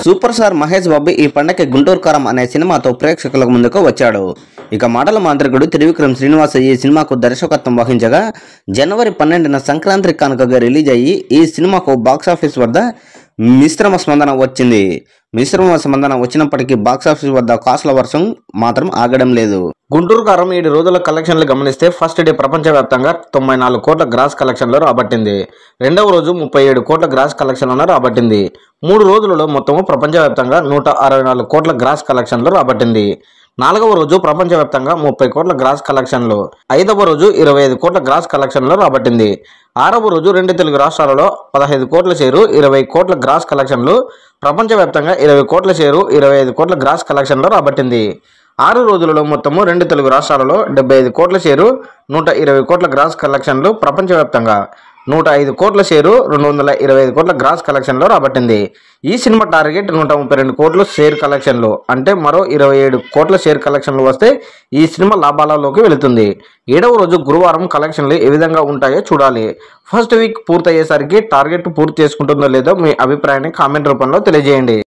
super star Mahesh బాబు ఈ పండగకి గుంటూరు కారం అనే సినిమాతో ప్రేక్షకుల ముందుకు వచ్చాడు ఇక మాటల మాంత్రికుడు త్రివిక్రమ్ శ్రీనివాస్ ఈ సినిమాకు దర్శకత్వం వహించగా జనవరి పన్నెండున సంక్రాంతి కానుకగా రిలీజ్ అయ్యి ఈ సినిమాకు బాక్సాఫీస్ వద్ద మిశ్రమ స్పందన వచ్చింది మిశ్రమ స్పందన వచ్చినప్పటికీ బాక్సాఫీస్ వద్ద కాసుల వర్షం మాత్రం ఆగడం లేదు గుంటూరు కారం ఏడు రోజుల కలెక్షన్లు గమనిస్తే ఫస్ట్ డే ప్రపంచవ్యాప్తంగా తొంభై నాలుగు కోట్ల గ్రాస్ కలెక్షన్లు రాబట్టింది రెండవ రోజు ముప్పై ఏడు కోట్ల గ్రాస్ కలెక్షన్లను రాబట్టింది మూడు రోజులలో మొత్తము ప్రపంచవ్యాప్తంగా నూట అరవై నాలుగు కోట్ల గ్రాస్ కలెక్షన్లు రాబట్టింది నాలుగవ రోజు ప్రపంచవ్యాప్తంగా ముప్పై కోట్ల గ్రాస్ కలెక్షన్లు ఐదవ రోజు ఇరవై ఐదు కోట్ల గ్రాస్ కలెక్షన్లు రాబట్టింది ఆరవ రోజు రెండు తెలుగు రాష్ట్రాలలో పదహైదు కోట్ల షేరు ఇరవై కోట్ల గ్రాస్ కలెక్షన్లు ప్రపంచవ్యాప్తంగా ఇరవై కోట్ల షేరు ఇరవై ఐదు కోట్ల గ్రాస్ కలెక్షన్లు రాబట్టింది ఆరు రోజులలో మొత్తము రెండు తెలుగు రాష్ట్రాలలో డెబ్బై ఐదు కోట్ల షేరు నూట ఇరవై కోట్ల గ్రాస్ కలెక్షన్లు ప్రపంచవ్యాప్తంగా నూట ఐదు కోట్ల షేరు రెండు వందల ఇరవై ఐదు కోట్ల గ్రాస్ కలెక్షన్లో రాబట్టింది ఈ సినిమా టార్గెట్ నూట ముప్పై రెండు కోట్ల షేర్ కలెక్షన్లు అంటే మరో ఇరవై ఏడు కోట్ల షేర్ కలెక్షన్లు వస్తే ఈ సినిమా లాభాలలోకి వెళుతుంది ఏడవ రోజు గురువారం కలెక్షన్లు ఏ విధంగా ఉంటాయో చూడాలి ఫస్ట్ వీక్ పూర్తయ్యేసరికి టార్గెట్ పూర్తి చేసుకుంటుందో లేదో మీ అభిప్రాయాన్ని కామెంట్ రూపంలో తెలియజేయండి